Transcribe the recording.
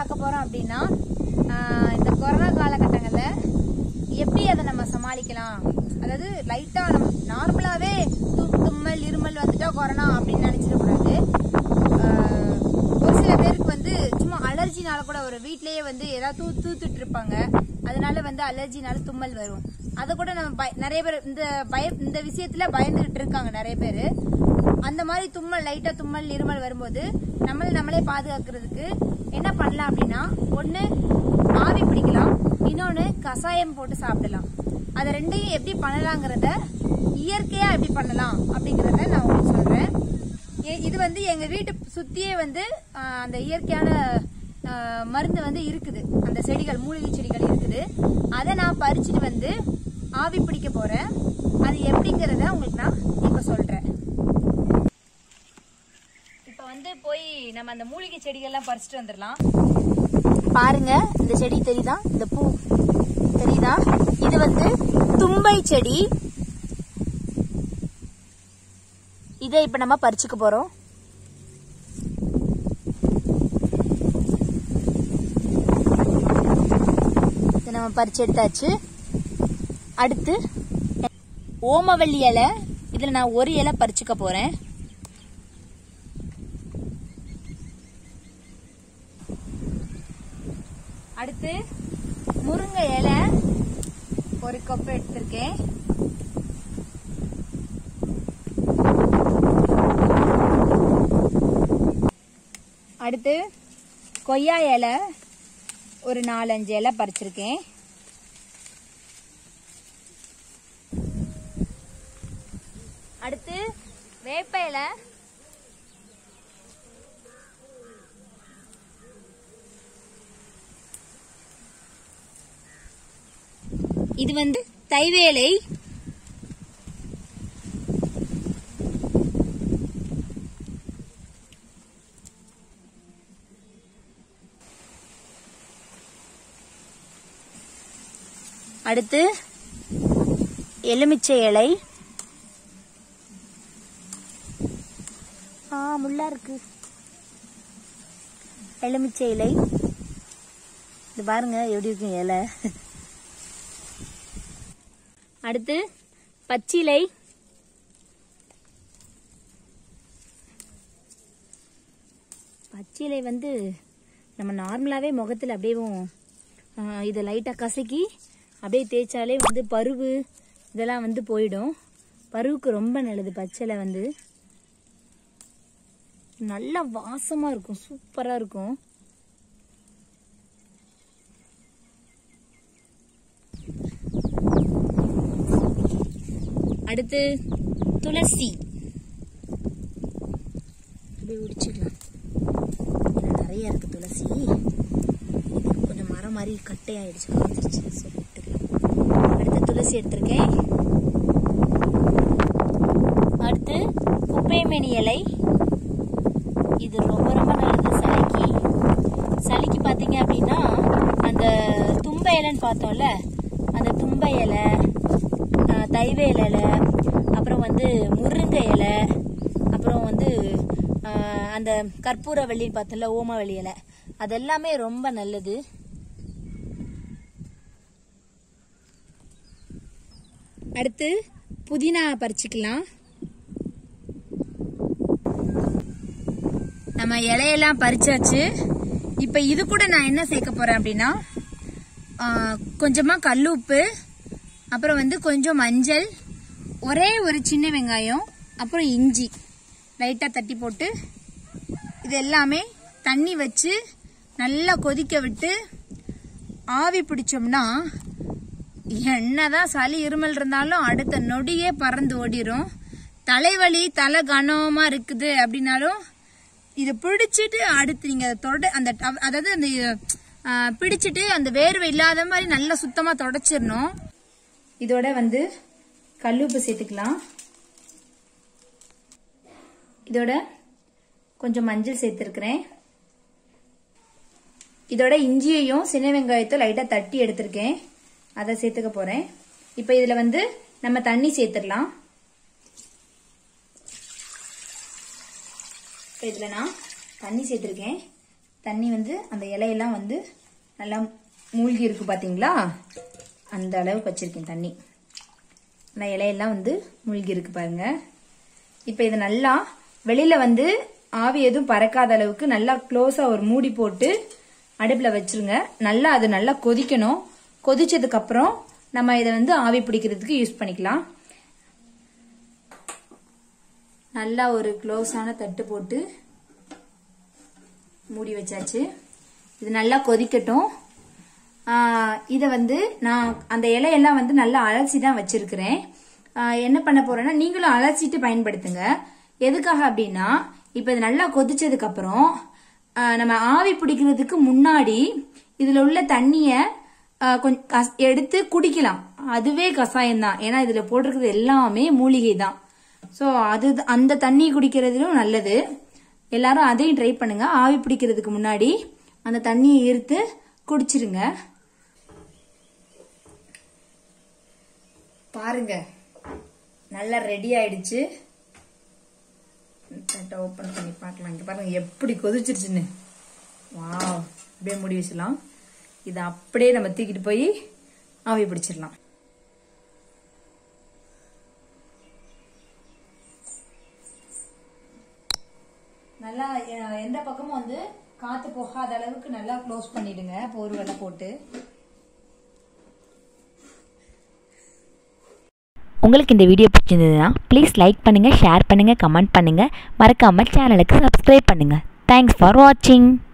பார்க்க போறோம் அப்படின்னா ஆஹ் இந்த கொரோனா காலகட்டங்கள்ல எப்படி அதை நம்ம சமாளிக்கலாம் அதாவது லைட்டா நம்ம நார்மலாவே து- தும்மல் இருமல் வந்துட்டா கொரோனா அப்படின்னு நினைச்சிடக்கூடாது ஆஹ் ஒரு சில பேருக்கு வந்து சும்மா அலர்ஜினால கூட ஒரு வீட்லயே வந்து ஏதாவது தூ தூத்துட்டு இருப்பாங்க அதனால வந்து அலர்ஜினால தும்மல் வரும் அதை கூட நம்ம பய- நிறைய பேர் இந்த பய இந்த விஷயத்துல பயந்துகிட்டு இருக்காங்க நிறைய பேர் அந்த மாதிரி தும்மல் லைட்டா தும்மல் இருமல் வரும்போது நம்மளை நம்மளே பாதுகாக்கிறதுக்கு என்ன பண்ணலாம் அப்படின்னா ஒண்ணு ஆவி பிடிக்கலாம் இன்னொன்னு கசாயம் போட்டு சாப்பிடலாம் அதை ரெண்டையும் எப்படி பண்ணலாங்கிறத இயற்கையா எப்படி பண்ணலாம் அப்படிங்கறத நான் உங்களுக்கு சொல்றேன் எ- இது வந்து எங்க வீட்டு சுத்தியே வந்து ஆஹ், அந்த இயற்கையான ஆஹ், மருந்து வந்து இருக்குது அந்த செடிகள் மூலிகை செடிகள் இருக்குது அதை நான் பறிச்சுட்டு வந்து ஆவி பிடிக்க போறேன் அது எப்படிங்கறத உங்களுக்கு நான் இப்ப சொல்றேன் இப்ப வந்து போய் நம்ம அந்த மூலிகை செடிகள்லாம் பறிச்சுட்டு வந்துடலாம் பாருங்க இந்த செடி தெரியுதா இந்த பூ தெரியுதா இது வந்து தும்பை செடி இதை இப்ப நம்ம பறிச்சுக்க போறோம் இதை நம்ம பறிச்சு எடுத்தாச்சு அடுத்து ஓமவல்லி இலை இதுல நான் ஒரு இலை பறிச்சுக்க போறேன் அடுத்து முருங்கை இலை ஒரு கப் எடுத்திருக்கேன் அடுத்து கொய்யா இலை ஒரு நாலஞ்சு இலை பறிச்சிருக்கேன் அடுத்து வேப்ப இலை இது வந்து தைவேலை அடுத்து எலுமிச்சை இலை ஆ முள்ளா இருக்கு எலுமிச்சை இலை இது பாருங்க எப்படி இருக்கு இலை அடுத்து பச்சிலை பச்சிலை வந்து நம்ம நார்மலாவே முகத்துல அப்படியே ஆஹ், இதை லைட்டா கசக்கி அப்படியே தேய்ச்சாலே வந்து பருவு இதெல்லாம் வந்து போயிடும் பருவுக்கு ரொம்ப நல்லது பச்சிலை வந்து நல்ல வாசமா இருக்கும் சூப்பரா இருக்கும் அடுத்து துளசி அப்படியே உடிச்சிடலாம் இதுல நிறைய இருக்கு துளசி இது கொஞ்சம் மரம் மாதிரி கட்டையாயிடுச்சு காஞ்சிருச்சு ஸோ விட்டுக்கலாம் அடுத்து துளசி எடுத்திருக்கேன் அடுத்து குப்பைமேனி இலை இது ரொம்ப ரொம்ப நல்லது சளிக்கு சளிக்கு பார்த்தீங்க அப்படின்னா அந்த தும்பை இலைன்னு பார்த்தோம்ல அந்த தும்பை இலை ஆஹ், தைவேல் இலை அப்புறம் வந்து முருங்கை இலை அப்புறம் வந்து ஆஹ், அந்த கற்பூரவள்ளி பார்த்தோம்ல ஓமவள்ளி இலை அதெல்லாமே ரொம்ப நல்லது அடுத்து புதினா பறிச்சுக்கலாம் நம்ம இலையெல்லாம் பறிச்சாச்சு இப்ப இது கூட நான் என்ன சேர்க்க போறேன் அப்படின்னா ஆ, கொஞ்சமா கல்லுப்பு அப்புறம் வந்து கொஞ்சம் மஞ்சள் ஒரே ஒரு சின்ன வெங்காயம் அப்புறம் இஞ்சி லைட்டா தட்டி போட்டு இது எல்லாமே தண்ணி வச்சு நல்லா கொதிக்க விட்டு ஆவி பிடிச்சோம்னா என்னதான் சளி இருமல் இருந்தாலும் அடுத்த நொடியே பறந்து ஓடிரும் தலைவலி தலை கனமா இருக்குது அப்படின்னாலும் இதை பிடிச்சிட்டு அடுத்து நீங்க அதை தொட அந்த டவ- அதாவது அந்த ஆ, பிடிச்சிட்டு அந்த வேர்வை இல்லாத மாதிரி நல்லா சுத்தமா தொடச்சிடணும் இதோட வந்து கல்லுப்பு சேர்த்துக்கலாம் இதோட கொஞ்சம் மஞ்சள் சேர்த்துருக்கிறேன் இதோட இஞ்சியையும் சின்ன வெங்காயத்தை லைட்டா தட்டி எடுத்திருக்கேன் அதை சேர்த்துக்க போறேன் இப்போ இதுல வந்து நம்ம தண்ணி சேர்த்துடலாம் இப்போ இதுல நான் தண்ணி சேர்த்துருக்கேன் தண்ணி வந்து அந்த இலையெல்லாம் வந்து நல்லா மூழ்கி இருக்கு பார்த்தீங்களா அந்த அளவுக்கு வச்சிருக்கேன் தண்ணி அந்த இலையெல்லாம் வந்து மூழ்கி இருக்கு பாருங்க இப்போ இது நல்லா வெளியில வந்து ஆவி எதுவும் பறக்காத அளவுக்கு நல்லா க்ளோஸா ஒரு மூடி போட்டு அடுப்புல வச்சிருங்க நல்லா அது நல்லா கொதிக்கணும் கொதிச்சதுக்கு அப்புறம் நம்ம இதை வந்து ஆவி பிடிக்கிறதுக்கு யூஸ் பண்ணிக்கலாம் நல்லா ஒரு க்ளோஸான தட்டு போட்டு மூடி வச்சாச்சு இது நல்லா கொதிக்கட்டும் இதை வந்து நான் அந்த இலையெல்லாம் வந்து நல்லா அலசி தான் வச்சிருக்கிறேன் ஆஹ் என்ன பண்ண போறேன்னா நீங்களும் அலசிட்டு பயன்படுத்துங்க எதுக்காக அப்படின்னா இப்போ இது நல்லா கொதிச்சதுக்கு அப்புறம் ஆஹ் நம்ம ஆவி பிடிக்கிறதுக்கு முன்னாடி இதுல உள்ள தண்ணிய கொஞ்சம் எடுத்து குடிக்கலாம் அதுவே கஷாயம் தான் ஏன்னா இதுல போட்டிருக்கிறது எல்லாமே மூலிகை தான் ஸோ அது அந்த தண்ணி குடிக்கிறதுலும் நல்லது எல்லாரும் அதையும் ட்ரை பண்ணுங்க ஆவி பிடிக்கிறதுக்கு முன்னாடி அந்த தண்ணியை ஈர்த்து குடிச்சிருங்க பாருங்க நல்லா ரெடி ஆயிடுச்சு ஓப்பன் பண்ணி பார்க்கலாம் இங்க பாருங்க எப்படி கொதிச்சிருச்சுன்னு வாவ் அப்படியே மூடி வச்சிடலாம் இதை அப்படியே நம்ம தூக்கிட்டு போய் ஆவி பிடிச்சிடலாம் நல்லா அஹ், எந்த பக்கமும் வந்து காத்து போகாத அளவுக்கு நல்லா க்ளோஸ் பண்ணிடுங்க போர்வெல்லாம் போட்டு உங்களுக்கு இந்த வீடியோ பிடிச்சிருந்ததுன்னா ப்ளீஸ் லைக் பண்ணுங்கள் ஷேர் பண்ணுங்கள் கமெண்ட் பண்ணுங்கள் மறக்காமல் சேனலுக்கு சப்ஸ்கிரைப் பண்ணுங்கள் தேங்க்ஸ் ஃபார் வாட்சிங்